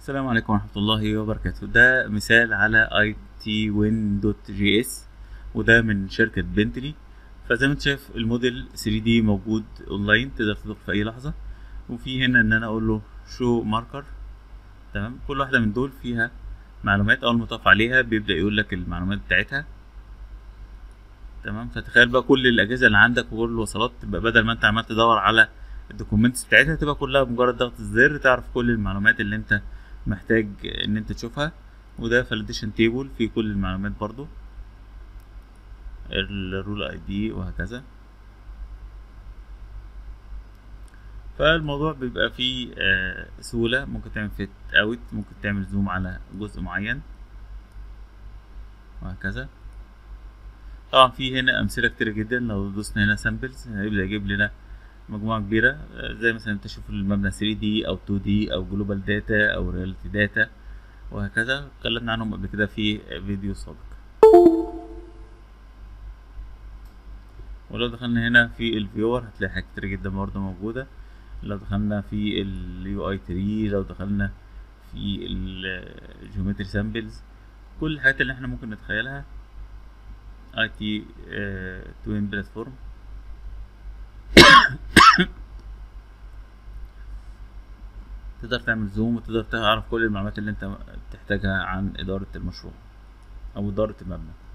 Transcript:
السلام عليكم ورحمة الله وبركاته ده مثال على اي تي وين دوت جي اس وده من شركة بنتلي فزي ما انت شايف الموديل 3 دي موجود اونلاين تقدر تدخل في اي لحظة وفي هنا ان انا اقول له شو ماركر تمام كل واحدة من دول فيها معلومات اول ما تقف عليها بيبدأ يقول لك المعلومات بتاعتها تمام فتخيل بقى كل الاجهزة اللي عندك وكل الوصلات تبقى بدل ما انت عمال تدور على الدوكيومنتس بتاعتها تبقى كلها بمجرد ضغط الزر تعرف كل المعلومات اللي انت محتاج ان انت تشوفها وده فاليديشن تيبل فيه كل المعلومات برضو الرول اي دي وهكذا فالموضوع بيبقى فيه آه سهولة ممكن تعمل فيت اوت ممكن تعمل زوم على جزء معين وهكذا طبعا في هنا امثلة كتير جدا لو دوسنا هنا سامبلز هيبدأ يجيب لنا مجموعة كبيرة زي مثلا انت تشوف المبنى 3 دي او 2 دي او جلوبال داتا او رياليتي داتا وهكذا اتكلمنا عنهم قبل كده في فيديو سابق ولو دخلنا هنا في الفيور هتلاقي حاجات كتير جدا برضه موجودة لو دخلنا في اليو اي 3 لو دخلنا في الجيومتري سامبلز كل الحاجات اللي احنا ممكن نتخيلها اي تي توين بلاتفورم تقدر تعمل زوم وتقدر تعرف كل المعلومات اللي انت تحتاجها عن إدارة المشروع أو إدارة المبنى